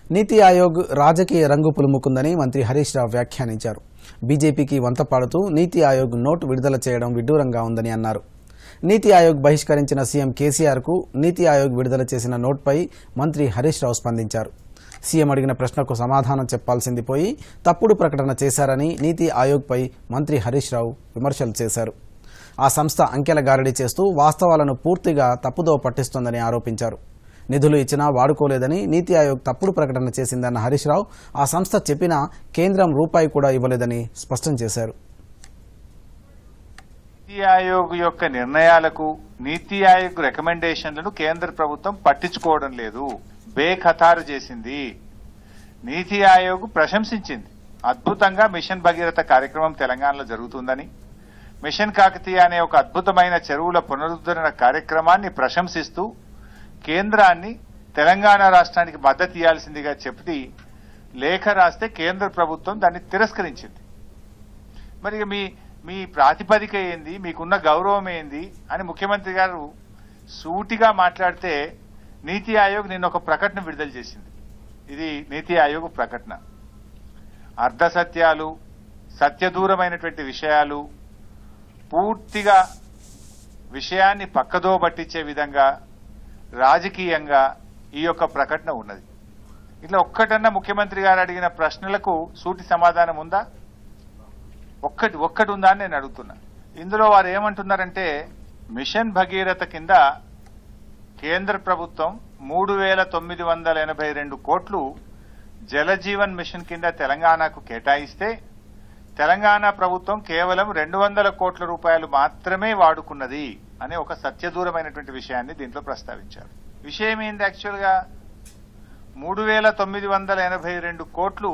నీతి ఆయోగ్ రాజకీయ రంగు పులుముకుందని మంత్రి హరీష్ రావు వ్యాఖ్యానించారు బీజేపీకి వంతపాడుతూ నీతి ఆయోగ్ నోట్ విడుదల చేయడం విడ్డూరంగా ఉందని అన్నారు నీతి ఆయోగ్ బహిష్కరించిన సీఎం కేసీఆర్కు నీతి ఆయోగ్ విడుదల చేసిన నోట్పై మంత్రి హరీష్ రావు స్పందించారు సీఎం అడిగిన ప్రశ్నకు సమాధానం చెప్పాల్సింది పోయి తప్పుడు ప్రకటన చేశారని నీతి ఆయోగ్పై మంత్రి హరీష్ రావు విమర్శలు చేశారు ఆ సంస్థ అంకెల గారడీ చేస్తూ వాస్తవాలను పూర్తిగా తప్పుదో పట్టిస్తోందని ఆరోపించారు నిధులు ఇచ్చినా వాడుకోలేదని నీతి ఆయోగ్ తప్పుడు ప్రకటన చేసిందన్న హరీష్ రావు ఆ సంస్థ చెప్పినా కేంద్రం రూపాయి కూడా ఇవ్వలేదని స్పష్టం చేశారు నీతి ఆయోగ్ యొక్క నిర్ణయాలకు నీతి ఆయోగ్ రికమెండేషన్లను కేంద్ర ప్రభుత్వం పట్టించుకోవడం లేదు బేఖతారు చేసింది నీతి ఆయోగ్ ప్రశంసించింది అద్భుతంగా మిషన్ భగీరథ కార్యక్రమం తెలంగాణలో జరుగుతుందని మిషన్ కాకతీయ అనే ఒక అద్భుతమైన చెరువుల పునరుద్ధరణ కార్యక్రమాన్ని ప్రశంసిస్తూ కేంద్రాన్ని తెలంగాణ రాష్ట్రానికి మద్దతు ఇవ్వాల్సిందిగా చెప్పి లేఖ రాస్తే కేంద్ర ప్రభుత్వం దాన్ని తిరస్కరించింది మరి ఇక మీ మీ ప్రాతిపదిక ఏంది మీకున్న గౌరవం ఏంది అని ముఖ్యమంత్రి గారు సూటిగా మాట్లాడితే నీతి ఆయోగ్ నిన్న ఒక ప్రకటన విడుదల చేసింది ఇది నీతి ఆయోగ్ ప్రకటన అర్ధ సత్యాలు సత్యదూరమైనటువంటి విషయాలు పూర్తిగా విషయాన్ని పక్కదో పట్టించే విధంగా రాజకీయంగా ఈ యొక్క ప్రకటన ఉన్నది ఇట్లా ఒక్కటన్నా ముఖ్యమంత్రి గారు అడిగిన ప్రశ్నలకు సూటి సమాధానం ఉందా ఒక్కటి ఒక్కటి ఉందా అని నేను అడుగుతున్నా ఇందులో వారు ఏమంటున్నారంటే మిషన్ భగీరథ కింద కేంద్ర ప్రభుత్వం మూడు వేల తొమ్మిది వందల ఎనభై రెండు కోట్లు జలజీవన్ మిషన్ కింద తెలంగాణకు కేటాయిస్తే తెలంగాణ ప్రభుత్వం కేవలం రెండు వందల కోట్ల రూపాయలు మాత్రమే వాడుకున్నది అనే ఒక సత్యదూరమైనటువంటి విషయాన్ని దీంట్లో ప్రస్తావించారు విషయం ఏంది యాక్చువల్ గా మూడు వేల తొమ్మిది వందల ఎనభై రెండు కోట్లు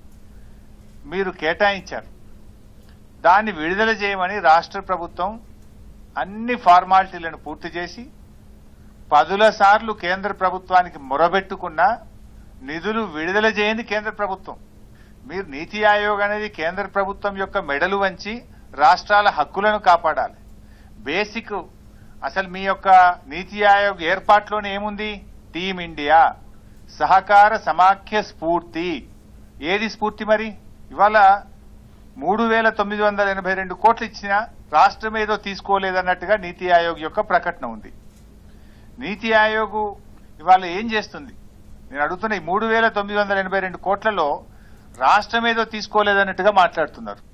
మీరు కేటాయించారు దాన్ని విడుదల చేయమని రాష్ట్ర ప్రభుత్వం అన్ని ఫార్మాలిటీలను పూర్తి చేసి పదుల సార్లు కేంద్ర ప్రభుత్వానికి మొరబెట్టుకున్న నిధులు విడుదల చేయండి కేంద్ర ప్రభుత్వం మీరు నీతి ఆయోగ్ అనేది కేంద్ర ప్రభుత్వం యొక్క మెడలు వంచి రాష్ట్రాల హక్కులను కాపాడాలి బేసిక్ అసలు మీ యొక్క నీతి ఆయోగ్ ఏర్పాటులోనే ఏముంది టీమ్ ఇండియా సహకార సమాఖ్య స్ఫూర్తి ఏది స్ఫూర్తి మరి ఇవాళ మూడు వేల తొమ్మిది వందల ఎనభై రెండు కోట్లు ఇచ్చినా రాష్ట్రం ఏదో తీసుకోలేదన్నట్టుగా నీతి ఆయోగ్ యొక్క ప్రకటన ఉంది నీతి ఆయోగ్ ఇవాళ ఏం చేస్తుంది నేను అడుగుతున్న ఈ మూడు వేల తొమ్మిది వందల ఎనభై రెండు కోట్లలో రాష్ట్రం ఏదో తీసుకోలేదన్నట్టుగా మాట్లాడుతున్నారు